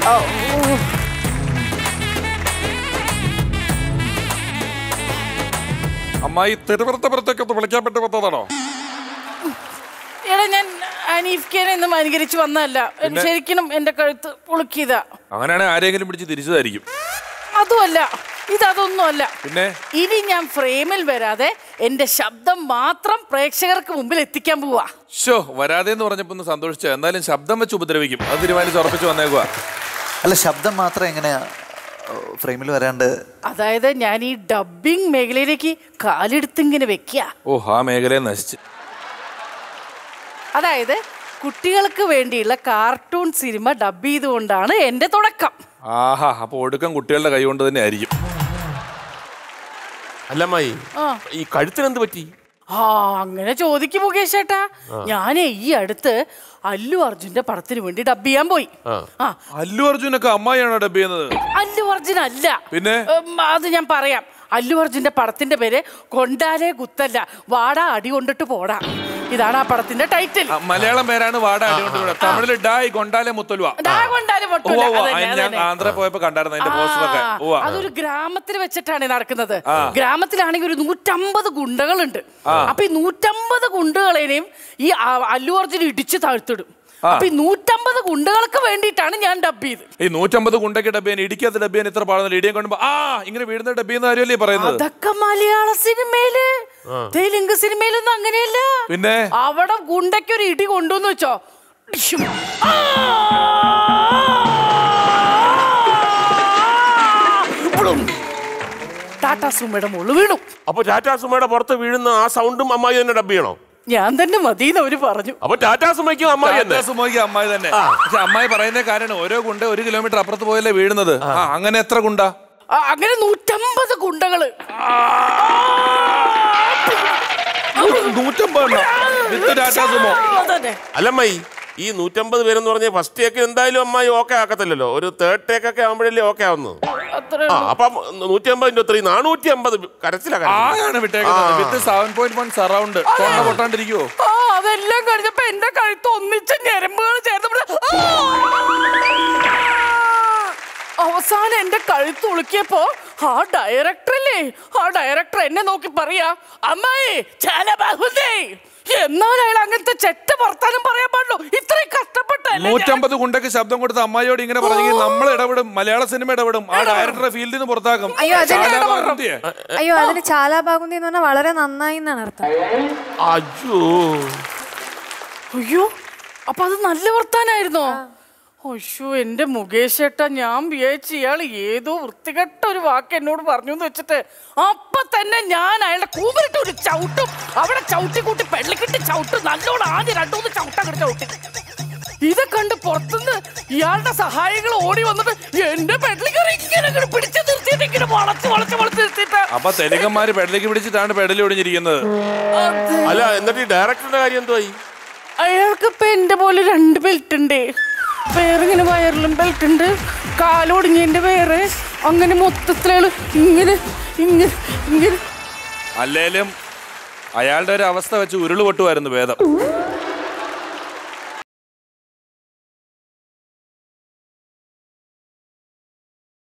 ഓ, അമ്മായി തിരുവനന്തപുരത്തേക്ക് ഒന്ന് വിളിക്കാൻ വേണ്ടി വന്നതാണോ എടാ ഞാൻ അനീഫ്ക്കേനെ ഒന്നും അനുകരിച്ച് വന്നതല്ല ശരിക്കും എന്റെ കഴുത്ത് പുളുക്കിയതാ അങ്ങനെയാണെങ്കിൽ ആരെങ്കിലും പിടിച്ച് തിരിച്ചതായിരിക്കും അതുമല്ല ഇതൊന്നുമല്ല പിന്നെ ഇനി ഞാൻ ഫ്രെയിമിൽ വരാതെ എന്റെ ശബ്ദം മാത്രം പ്രേക്ഷകർക്ക് മുമ്പിൽ എത്തിക്കാൻ പോവാ ഷോ വരാതെ എന്ന് പറഞ്ഞപ്പോ ഒന്ന് സന്തോഷിച്ച എന്തായാലും ശബ്ദം വെച്ച് ഉപദ്രവിക്കും അത് തീരുമാനിച്ച് ഉറപ്പിച്ച് വന്നേക്കുക അല്ല ശബ്ദം മാത്രം എങ്ങനെയാ ഫ്രെയിമിൽ വരാണ്ട് അതായത് ഞാൻ ഈ ഡബിങ് മേഖലയിലേക്ക് കാലെടുത്ത് ഇങ്ങനെ വെക്കുക ഓ ആ മേഖലയെ നശിച്ച് അതായത് കുട്ടികൾക്ക് വേണ്ടിയുള്ള കാർട്ടൂൺ സിനിമ ഡബ് ചെയ്തുകൊണ്ടാണ് എന്റെ തുടക്കം ആഹാ അപ്പൊ ഒടുക്കം കുട്ടികളുടെ കൈ കൊണ്ട് തന്നെ ആയിരിക്കും അല്ലമ്മായി ആ. ഈ കഴുത്തിന് എന്ത് പറ്റി ആ അങ്ങനെ ചോദിക്കും മുകേഷ് ചേട്ടാ ഞാനേ ഈ അടുത്ത് അല്ലു അർജുന്റെ പടത്തിന് വേണ്ടി ഡബ് ചെയ്യാൻ പോയി ആ. ആ അല്ലു അർജുനൊക്കെ അമ്മായിയാണോ ഡബ് ചെയ്യുന്നത് അല്ലു അർജുൻ അല്ല പിന്നെ? ഉം, അത് ഞാൻ പറയാം അല്ലു അർജുന്റെ പടത്തിന്റെ പേര് കൊണ്ടാലേ കുത്തല്ല വാടാ അടി കൊണ്ടിട്ട് പോടാ ഇതാണ് ആ പടത്തിന്റെ ടൈറ്റിൽ ആ, മലയാളം പേരാണ് വാട അടികൊണ്ട് വിടുക. തമിഴില് ഡായ് കൊണ്ടാലെ മുത്തലുവ ദാ കൊണ്ടാലേ ഓ പൊട്ടൂല. ഓ, അതന്നെ, ഞാൻ അതന്നെ. ആന്ധ്ര പോയപ്പോ കണ്ടായിരുന്നു അതിന്റെ പോസ്റ്ററൊക്കെ ആ, ഓ അതൊരു ഗ്രാമത്തിൽ വെച്ചിട്ടാണ് ഈ നടക്കുന്നത് ഗ്രാമത്തിലാണെങ്കിൽ ഒരു നൂറ്റമ്പത് ഗുണ്ടകളുണ്ട് അപ്പൊ ഈ നൂറ്റമ്പത് ഗുണ്ടകളെയും ഈ ആ- അല്ലു അർജുൻ ഇടിച്ച് താഴ്ത്തിടും അപ്പൊ ഈ നൂറ്റമ്പത് ഗുണ്ടകൾക്ക് വേണ്ടിയിട്ടാണ് ഞാൻ ഡബ് ചെയ്ത് ഈ നൂറ്റമ്പത് കുണ്ടൊക്കെ ഡബ് ചെയ്യാൻ ഇടിക്കാത്ത ഡബ് ചെയ്യാൻ ഇത്ര പാടുന്നില്ല ഇടിയും കൊണ്ടുമ്പോ ആ ഇങ്ങനെ വീടുന്ന ഡബ് ചെയ്യുന്ന കാര്യമല്ലേ പറയുന്നത് അതൊക്കെ മലയാള സിനിമയില് തെലുങ്ക് സിനിമയിലൊന്നും അങ്ങനെയല്ല പിന്നെ അവിടെ ഗുണ്ടയ്ക്ക് ഒരു ഇടി കൊണ്ടുവന്ന് വെച്ചോ ഡിഷും. ആ! ബ്ലും. ടാറ്റാ സുമയുടെ മുള്ളു വീണു അപ്പൊ ടാറ്റാ സുമയുടെ പുറത്ത് വീഴുന്ന ആ സൗണ്ടും അമ്മായി തന്നെ ഡബ് ചെയ്യണോ ഞാൻ തന്നെ മതിന്ന് അവര് പറഞ്ഞു അപ്പൊ ടാറ്റാ സുമയ്ക്കും അമ്മായി തന്നെ സുമോയ്ക്ക് അമ്മായി തന്നെ പക്ഷെ അമ്മായി പറയുന്ന കാര്യമാണ് ഓരോ ഗുണ്ട ഒരു കിലോമീറ്റർ അപ്പുറത്ത് പോയല്ലേ വീഴുന്നത് ആ അങ്ങനെ എത്ര ഗുണ്ട ആ, അങ്ങനെ നൂറ്റമ്പത് ഗുണ്ടകള് നൂറ്റമ്പത് വിത്ത് ടാറ്റാ സുമോ അതന്നെ അല്ലമ്മായി ഈ നൂറ്റമ്പത് പേരെന്ന് പറഞ്ഞ ഫസ്റ്റ് ടേക്ക് എന്തായാലും അമ്മായി ഓക്കെ ആക്കത്തില്ലല്ലോ ഒരു തേർഡ് ടേക്ക് ഒക്കെ ആകുമ്പോഴല്ലേ ഓക്കെ ആവുന്നത് അത്ര ആ അപ്പം നൂറ്റി അമ്പതിന്റെ ഒത്തിരി നാനൂറ്റി അമ്പത് കരച്ചിലാ കരച്ചില്. ആയാണ് വിട്ടേക്കുന്നത് with seven point one surround തൊണ്ട പൊട്ടാണ്ടിരിക്കുവോ ആ അതെല്ലാം കഴിഞ്ഞപ്പോ എന്റെ കഴുത്ത് ഒന്നിച്ച് ഞരമ്പുകൾ ചേർന്നപ്പോൾ അവസാനം എന്റെ കഴുത്ത് ഉളുക്കിയപ്പോ ആ ഡയറക്ടറല്ലേ ആ ഡയറക്ടർ എന്നെ നോക്കി പറയാ അമ്മായി ചാല ബാഹുദേ എന്നാൽ അയാൾ അങ്ങനത്തെ ചെറ്റ വർത്താനം പറയാൻ പാടുള്ളൂ ഇത്രയും കഷ്ടപ്പെട്ടല്ലേ ഞാൻ? നൂറ്റമ്പത് കുണ്ടൊക്കെ ശബ്ദം കൊടുത്ത അമ്മായിയോട് ഇങ്ങനെ പറഞ്ഞെങ്കിൽ നമ്മൾ ഇടപെടും മലയാള സിനിമ ഇടപെടും ആ ഡയറക്ടറെ ഫീൽഡിൽ നിന്ന് പുറത്താക്കും അയ്യോ, അതിന് ശാലാഭാഗവതിയെ. അയ്യോ അതിന് ചാലാഭാഗുന്തി എന്ന് പറഞ്ഞാൽ വളരെ നന്നായി എന്നാണ് അർത്ഥം അയ്യോ അയ്യോ അപ്പൊ അത് നല്ല വർത്താനായിരുന്നോ അയ്യോ എന്റെ മുകേഷ് ഏട്ടാ ഞാൻ വിചാരിച്ചു ഇയാൾ ഏതോ വൃത്തികെട്ട ഒരു വാക്ക് എന്നോട് പറഞ്ഞു എന്ന് വെച്ചിട്ട് അപ്പൊ തന്നെ ഞാൻ അയാളുടെ കൂമ്പരിട്ട് ഒരു ചവിട്ടും അവിടെ ചവിട്ടി കൂട്ടി പെള്ളിക്കിട്ട് ചവിട്ടും നല്ലോണം ആദ്യം രണ്ടൂന്ന് ചവിട്ടങ്ങോട്ട് ചവിട്ടി ഇത് കണ്ട് പുറത്തുനിന്ന് ഇയാളുടെ സഹായികൾ ഓടി വന്നിട്ട് എന്റെ പെഡലിക്കറി ഇങ്ങനെ അങ്ങട് പിടിച്ചു നിർത്തിയിട്ട് ഇങ്ങനെ വളച്ച് വളച്ച് വളച്ച് നിർത്തിയിട്ട് അപ്പൊ തെലുങ്കന്മാര് പെടലേക്ക് പിടിച്ചിട്ടാണ് പെടലി ഒടിഞ്ഞിരിക്കുന്നത് അല്ല എന്നിട്ട് ഈ ഡയറക്ടറുടെ കാര്യം എന്തുവായി അയാൾക്ക് ഇപ്പൊ എന്റെ പോലെ രണ്ട് ബെൽറ്റ് ഉണ്ട് വേറിങ്ങനെ വയറിലും ബെൽറ്റ് ഉണ്ട് കാലൊടിഞ്ഞതിന്റെ വേറെ അങ്ങനെ മൊത്തത്തിലയാള് ഇങ്ങനെ ഇങ്ങനെ ഇങ്ങനെ അല്ലേലും അയാളുടെ ഒരു അവസ്ഥ വെച്ച് ഉരുള് പൊട്ടുമായിരുന്നു ഭേദം